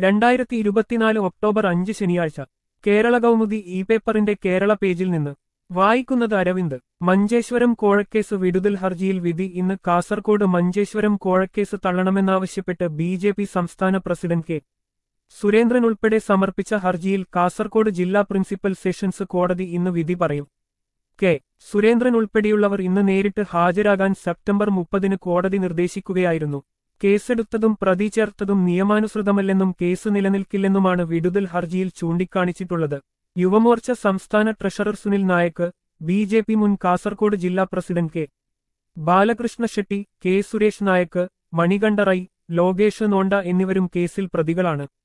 രണ്ടായിരത്തി ഇരുപത്തിനാല് ഒക്ടോബർ അഞ്ച് ശനിയാഴ്ച കേരള കൗമുദി ഇ പേപ്പറിന്റെ കേരള പേജിൽ നിന്ന് വായിക്കുന്നത് അരവിന്ദ് മഞ്ചേശ്വരം കോഴക്കേസ് വിടുതൽ ഹർജിയിൽ വിധി ഇന്ന് കാസർകോട് മഞ്ചേശ്വരം കോഴക്കേസ് തള്ളണമെന്നാവശ്യപ്പെട്ട് ബി ജെ പി സംസ്ഥാന പ്രസിഡന്റ് കെ സുരേന്ദ്രൻ ഉൾപ്പെടെ സമർപ്പിച്ച ഹർജിയിൽ കാസർകോട് ജില്ലാ പ്രിൻസിപ്പൽ സെഷൻസ് കോടതി ഇന്ന് വിധി പറയും കെ സുരേന്ദ്രൻ ഉൾപ്പെടെയുള്ളവർ ഇന്ന് നേരിട്ട് ഹാജരാകാൻ സെപ്റ്റംബർ മുപ്പതിന് കോടതി നിർദ്ദേശിക്കുകയായിരുന്നു കേസെടുത്തതും പ്രതി ചേർത്തതും നിയമാനുസൃതമല്ലെന്നും കേസ് നിലനിൽക്കില്ലെന്നുമാണ് വിടുതൽ ഹർജിയിൽ ചൂണ്ടിക്കാണിച്ചിട്ടുള്ളത് യുവമോർച്ച സംസ്ഥാന treasurer Sunil Naik B J P മുൻ കാസർകോട് ജില്ലാ president K Balakrishna Shetty K Suresh Naik Manikanta Rai Lokesh Nonda എന്നിവരും കേസിൽ പ്രതികളാണ്